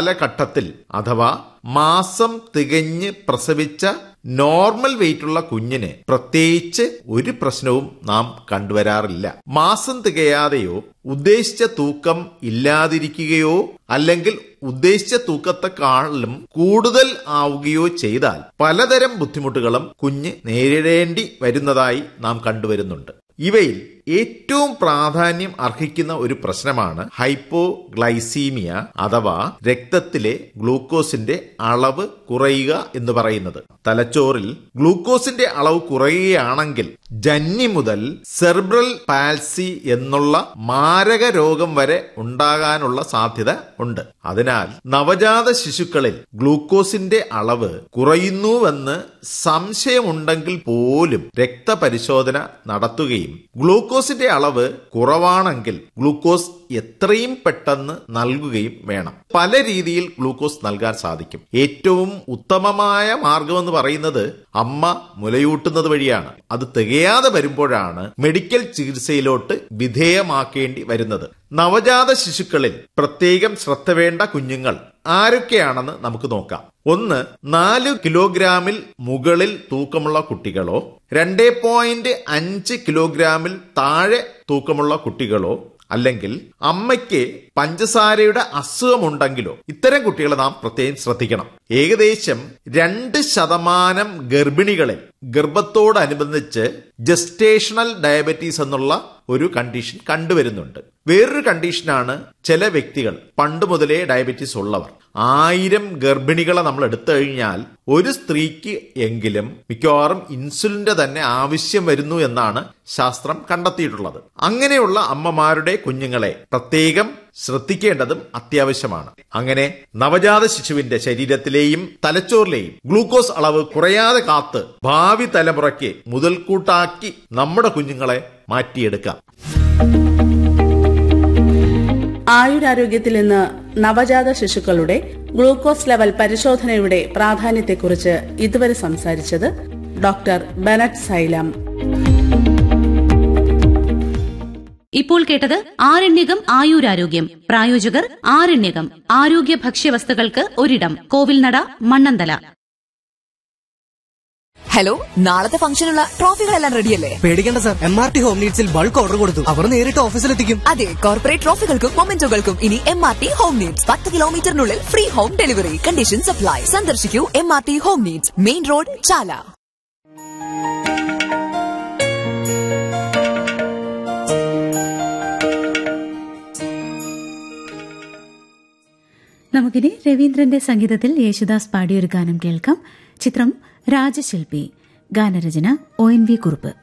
കാലഘട്ടത്തിൽ അഥവാ മാസം തികഞ്ഞ് പ്രസവിച്ച നോർമൽ വെയിറ്റുള്ള കുഞ്ഞിന് പ്രത്യേകിച്ച് ഒരു പ്രശ്നവും നാം കണ്ടുവരാറില്ല മാസം തികയാതെയോ ഉദ്ദേശിച്ച തൂക്കം ഇല്ലാതിരിക്കുകയോ അല്ലെങ്കിൽ ഉദ്ദേശിച്ച തൂക്കത്തെക്കാളും കൂടുതൽ ആവുകയോ ചെയ്താൽ പലതരം ബുദ്ധിമുട്ടുകളും കുഞ്ഞ് നേരിടേണ്ടി വരുന്നതായി നാം കണ്ടുവരുന്നുണ്ട് ഇവയിൽ ഏറ്റവും പ്രാധാന്യം അർഹിക്കുന്ന ഒരു പ്രശ്നമാണ് ഹൈപ്പോഗ്ലൈസീമിയ അഥവാ രക്തത്തിലെ ഗ്ലൂക്കോസിന്റെ അളവ് കുറയുക എന്ന് പറയുന്നത് തലച്ചോറിൽ ഗ്ലൂക്കോസിന്റെ അളവ് കുറയുകയാണെങ്കിൽ ജന്നി മുതൽ സെർബ്രൽ പാൽസി എന്നുള്ള മാരക രോഗം വരെ ഉണ്ടാകാനുള്ള സാധ്യത ഉണ്ട് അതിനാൽ നവജാത ശിശുക്കളിൽ ഗ്ലൂക്കോസിന്റെ അളവ് കുറയുന്നുവെന്ന് സംശയമുണ്ടെങ്കിൽ പോലും രക്തപരിശോധന നടത്തുകയും ഗ്ലൂക്കോസിന്റെ അളവ് കുറവാണെങ്കിൽ ഗ്ലൂക്കോസ് എത്രയും പെട്ടെന്ന് നൽകുകയും വേണം പല രീതിയിൽ ഗ്ലൂക്കോസ് നൽകാൻ സാധിക്കും ഏറ്റവും ഉത്തമമായ മാർഗമെന്ന് പറയുന്നത് അമ്മ മുലയൂട്ടുന്നത് വഴിയാണ് അത് തികയാതെ വരുമ്പോഴാണ് മെഡിക്കൽ ചികിത്സയിലോട്ട് വിധേയമാക്കേണ്ടി വരുന്നത് നവജാത ശിശുക്കളിൽ പ്രത്യേകം ശ്രദ്ധ വേണ്ട കുഞ്ഞുങ്ങൾ ആരൊക്കെയാണെന്ന് നമുക്ക് നോക്കാം ഒന്ന് നാല് കിലോഗ്രാമിൽ മുകളിൽ തൂക്കമുള്ള കുട്ടികളോ രണ്ടേ പോയിന്റ് അഞ്ച് കിലോഗ്രാമിൽ താഴെ തൂക്കമുള്ള കുട്ടികളോ അല്ലെങ്കിൽ അമ്മയ്ക്ക് പഞ്ചസാരയുടെ അസുഖമുണ്ടെങ്കിലോ ഇത്തരം കുട്ടികളെ നാം പ്രത്യേകം ശ്രദ്ധിക്കണം ഏകദേശം രണ്ട് ശതമാനം ഗർഭിണികളിൽ ഗർഭത്തോടനുബന്ധിച്ച് ജസ്റ്റേഷണൽ ഡയബറ്റീസ് എന്നുള്ള ഒരു കണ്ടീഷൻ കണ്ടുവരുന്നുണ്ട് വേറൊരു കണ്ടീഷനാണ് ചില വ്യക്തികൾ പണ്ട് മുതലേ ഡയബറ്റീസ് ഉള്ളവർ ആയിരം ഗർഭിണികളെ നമ്മൾ എടുത്തു കഴിഞ്ഞാൽ ഒരു സ്ത്രീക്ക് എങ്കിലും മിക്കവാറും ഇൻസുലിന്റെ തന്നെ ആവശ്യം വരുന്നു എന്നാണ് ശാസ്ത്രം കണ്ടെത്തിയിട്ടുള്ളത് അങ്ങനെയുള്ള അമ്മമാരുടെ കുഞ്ഞുങ്ങളെ പ്രത്യേകം ശ്രദ്ധിക്കേണ്ടതും അത്യാവശ്യമാണ് അങ്ങനെ നവജാത ശിശുവിന്റെ ശരീരത്തിലെയും തലച്ചോറിലെയും ഗ്ലൂക്കോസ് അളവ് കുറയാതെ കാത്ത് ഭാവി തലമുറയ്ക്ക് മുതൽക്കൂട്ടാക്കി നമ്മുടെ കുഞ്ഞുങ്ങളെ മാറ്റിയെടുക്കാം ആയുരാരോഗ്യത്തിൽ ഇന്ന് നവജാത ശിശുക്കളുടെ ഗ്ലൂക്കോസ് ലെവൽ പരിശോധനയുടെ പ്രാധാന്യത്തെക്കുറിച്ച് ഇതുവരെ സംസാരിച്ചത് ഡോക്ടർ ബെനറ്റ് സൈലം ഇപ്പോൾ കേട്ടത് ആരണ്യകം ആയുരാരോഗ്യം പ്രായോജകർ ആരണ്യകം ആരോഗ്യ ഭക്ഷ്യവസ്തുക്കൾക്ക് ഒരിടം കോവിൽനട മണ്ണന്തല ഹലോ നാളത്തെ ഫംഗ്ഷനുള്ള ട്രോഫികളെല്ലാം റെഡിയല്ലേ പേടിക്കേണ്ട sir M R T home നീഡ്സിൽ ബൾക്ക് ഓർഡർ കൊടുത്തു അവർ നേരിട്ട് ഓഫീസിലെത്തിക്കും അതെ കോർപ്പറേറ്റ് ട്രോഫികൾക്കും മൊമെന്റോകൾക്കും ഇനി M R T home needs പത്ത് കിലോമീറ്ററിനുള്ളിൽ free home delivery conditions apply സന്ദർശിക്കൂ M R T home needs main road Chala നമുക്കിനി രവീന്ദ്രന്റെ സംഗീതത്തിൽ യേശുദാസ് പാടിയൊരു ഗാനം കേൾക്കാം ചിത്രം രാജശില്പി ഗാനരചന ഒ എൻ വി കുറുപ്പ്